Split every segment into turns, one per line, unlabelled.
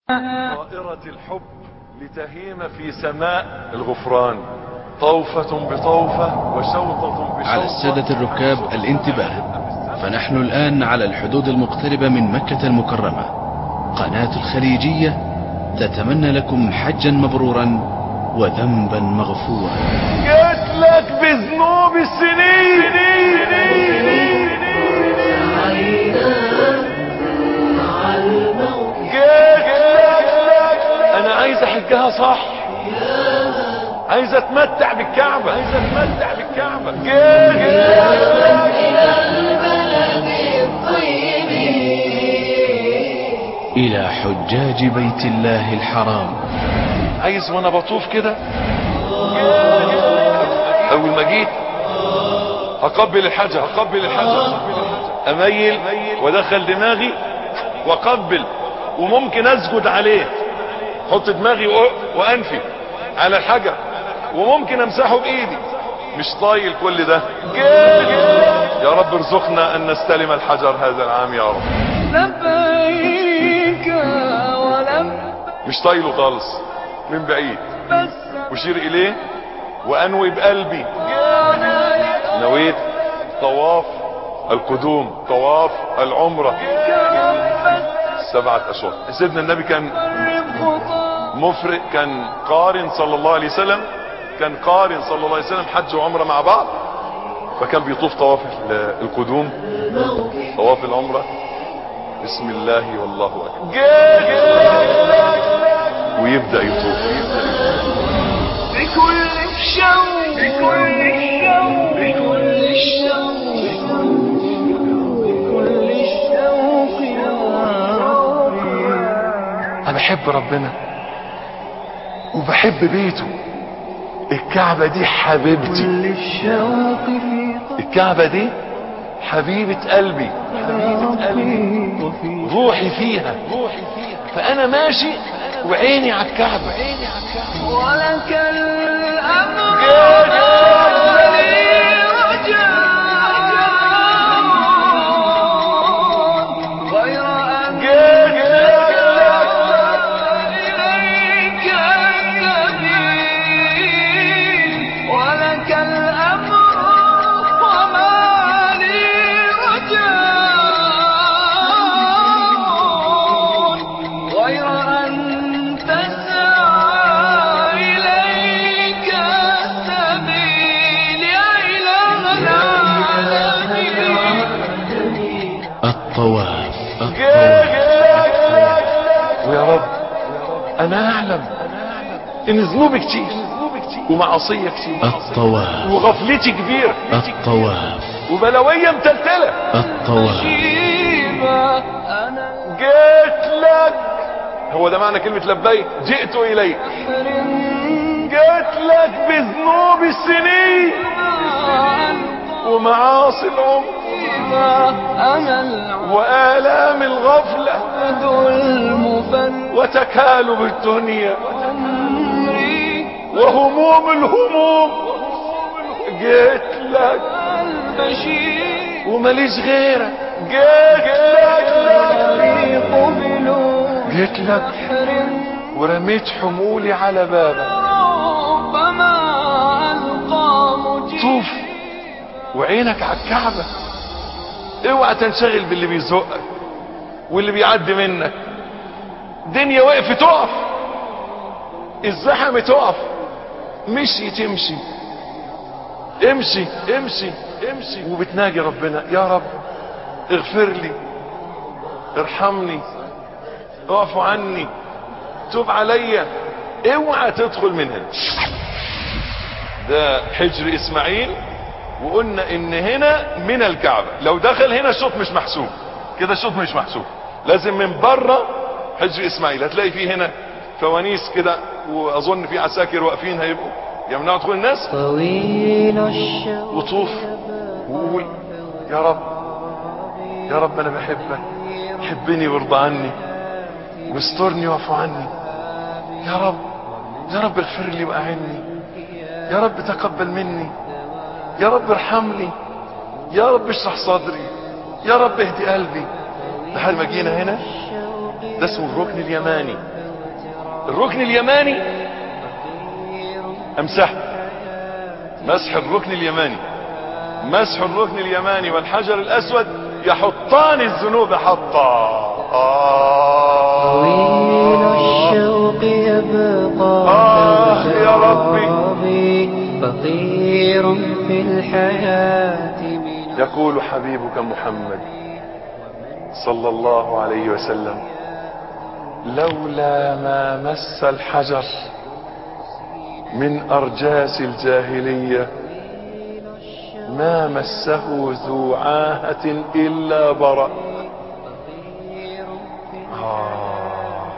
طائرة الحب لتهيم في سماء الغفران طوفة بطوفة وشوطة بشوطة
على السادة الركاب الانتباه فنحن الآن على الحدود المقتربة من مكة المكرمة قناة الخليجية تتمنى لكم حجا مبرورا وذنبا مغفورا
جيت لك بذنوب السنين جيت لك انا عايز احجها صح عايز اتمتع بالكعبة عايز اتمتع بالكعبة جيت
إلى حجاج بيت الله الحرام
عايز وانا بطوف كده اول ما جيت هقبل الحجر هقبل الحجر اميل وادخل دماغي واقبل وممكن اسجد عليه احط دماغي وأ- وانفي على الحجر وممكن امسحه بايدي مش طايل كل ده يا رب ارزقنا ان نستلم الحجر هذا العام يا رب
لبيك ولم
مش طايله خالص من بعيد
بس
اشير اليه وانوي بقلبي نويت طواف القدوم طواف العمرة سبعة اشهر سيدنا النبي كان مفرق كان قارن صلى الله عليه وسلم كان قارن صلى الله عليه وسلم حج وعمرة مع بعض فكان بيطوف طواف ال- القدوم طواف العمرة بسم الله والله اكبر ويبدأ يطوف
بكل الشوق بكل الشوق بكل الشوق بكل الشوق يا ربي
انا بحب ربنا وبحب بيته الكعبة دي حبيبتي
كل الشوق في
الكعبة دي حبيبة قلبي حبيبة قلبي
وفي
روحي فيها روحي فيها فانا ماشي وعيني على الكعبة عيني على الكعبة
ولك الأمر
يا
ولي رجاء غير أن إليك السبيل ولك الأمر وما لي رجاء غير أن تسعى إليك السبيل يا إله العالمين
الطواف الطواف
ويا رب انا اعلم ان ذنوبي كتير ومعاصية كتير
الطواف
وغفلتي كبيرة
الطواف
وبلوية متلتلة
الطواف
شيبة أنا
جيت لك هو ده معنى كلمة لبيك جئت اليك
الحرم
جيت لك بذنوب السنين ومعاصي العمر
أنا العبد
وآلام الغفلة
المفن
وتكالب الدنيا
عمري
وهموم الهموم جيت لك
البشير
ومليش غيرك جيت لك
طريق بلوغ
جيت لك
حرم
ورميت حمولي على بابك
ربما ألقى مجيب
طوف وعينك على الكعبة اوعى تنشغل باللي بيزقك واللي بيعدي منك دنيا وقفت تقف الزحمة تقف مشي تمشي امشي امشي امشي وبتناجي ربنا يا رب اغفر لي ارحمني اعف عني تب عليا اوعى تدخل من هنا ده حجر اسماعيل وقلنا ان هنا من الكعبة لو دخل هنا الشوط مش محسوب كده الشوط مش محسوب لازم من بره حجر اسماعيل هتلاقي فيه هنا فوانيس كده واظن في عساكر واقفين هيبقوا يمنعوا دخول الناس
طويل الشوق
وطوف وقول يا رب يا رب انا بحبك حبني وارضى عني واسترني واعف عني يا رب يا رب اغفر لي واعني يا رب تقبل مني يا رب ارحمني يا رب اشرح صدري يا رب اهدي قلبي لحد ما جينا هنا ده اسمه الركن اليماني الركن اليماني امسح مسح الركن اليماني مسح الركن اليماني والحجر الاسود يحطان الذنوب حطا
طويل
آه
الشوق يبقى
آه يا ربي.
ربي فقير في الحياة من
يقول حبيبك محمد صلى الله عليه وسلم لولا ما مس الحجر من ارجاس الجاهليه ما مسه ذو عاهه الا برأ آه.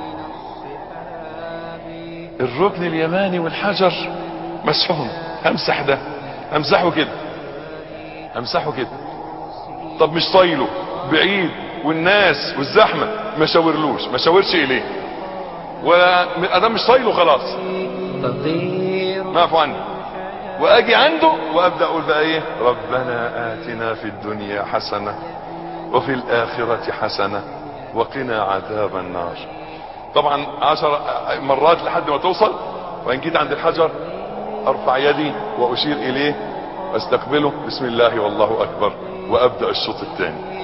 الركن اليماني والحجر مسحهم همسح ده همسحه كده همسحه كده طب مش طايله بعيد والناس والزحمه ما شاورلوش ما شاورش اليه ولا ادام مش طايله خلاص
فقير
معفو عنه واجي عنده وابدا اقول بقى ايه ربنا اتنا في الدنيا حسنه وفي الاخره حسنه وقنا عذاب النار طبعا عشر مرات لحد ما توصل وان جيت عند الحجر ارفع يدي واشير اليه واستقبله بسم الله والله اكبر وابدا الشوط الثاني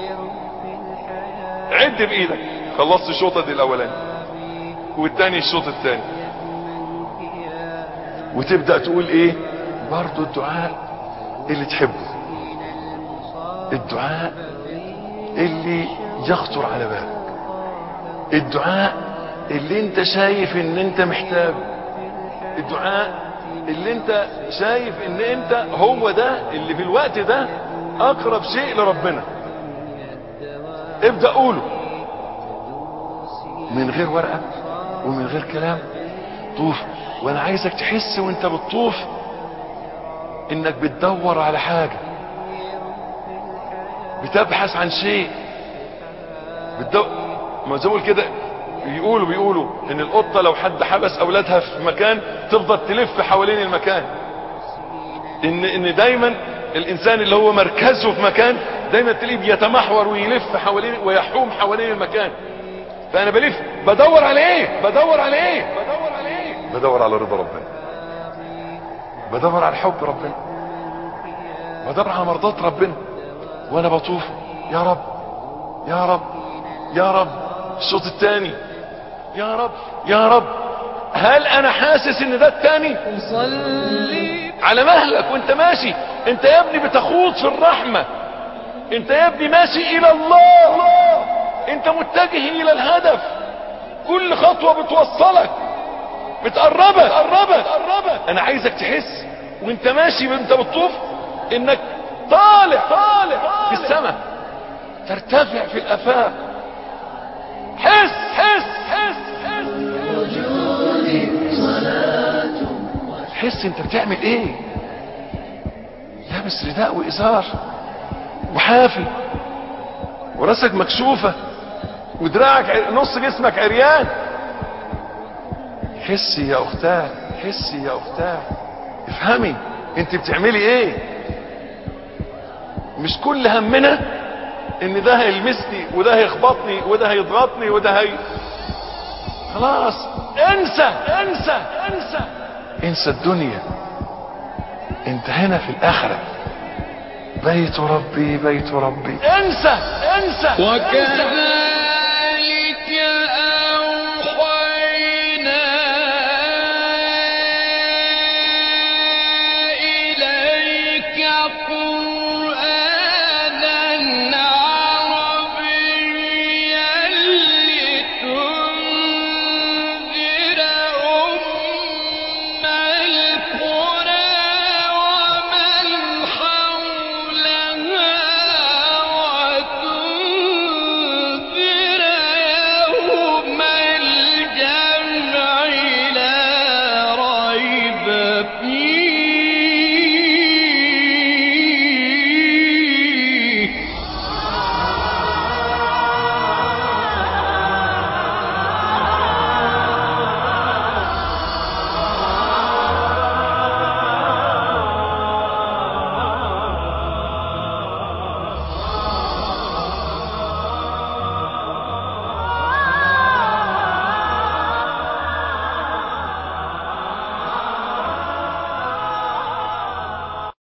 عد بايدك خلصت الشوطه دي الاولاني والتاني الشوط الثاني وتبدا تقول ايه برضو الدعاء اللي تحبه الدعاء اللي يخطر على بالك الدعاء اللي انت شايف ان انت محتاجه الدعاء اللي انت شايف ان انت هو ده اللي في الوقت ده اقرب شيء لربنا ابدأ قوله من غير ورقة ومن غير كلام طوف وانا عايزك تحس وانت بتطوف انك بتدور على حاجة بتبحث عن شيء بتدور ما زي ما بقول كده بيقولوا بيقولوا ان القطة لو حد حبس اولادها في مكان تفضل تلف حوالين المكان ان ان دايما الانسان اللي هو مركزه في مكان دايما تلاقيه بيتمحور ويلف حوالين ويحوم حوالين المكان فانا بلف بدور على ايه بدور على ايه بدور على ايه بدور على رضا ربنا بدور على حب ربنا بدور على مرضات ربنا وانا بطوف يا رب يا رب يا رب الصوت الثاني يا رب يا رب هل انا حاسس ان ده الثاني
صلي
على مهلك وانت ماشي انت يا ابني بتخوض في الرحمة انت يا ابني ماشي الى الله انت متجه الى الهدف كل خطوة بتوصلك بتقربك بتقربك بتقربك انا عايزك تحس وانت ماشي وانت بتطوف انك طالع طالع في السماء ترتفع في الافاق حس حس حس حس حس انت بتعمل ايه لابس رداء وازار وحافي وراسك مكشوفة ودراعك ع- نص جسمك عريان حسي يا اختاه حسي يا اختاه افهمي انت بتعملي ايه مش كل همنا ان ده هيلمسني وده هيخبطني وده هيضغطني وده هي خلاص انسى انسى انسى انسى الدنيا انت هنا في الاخره بيت ربي بيت ربي انسى انسى
وكذلك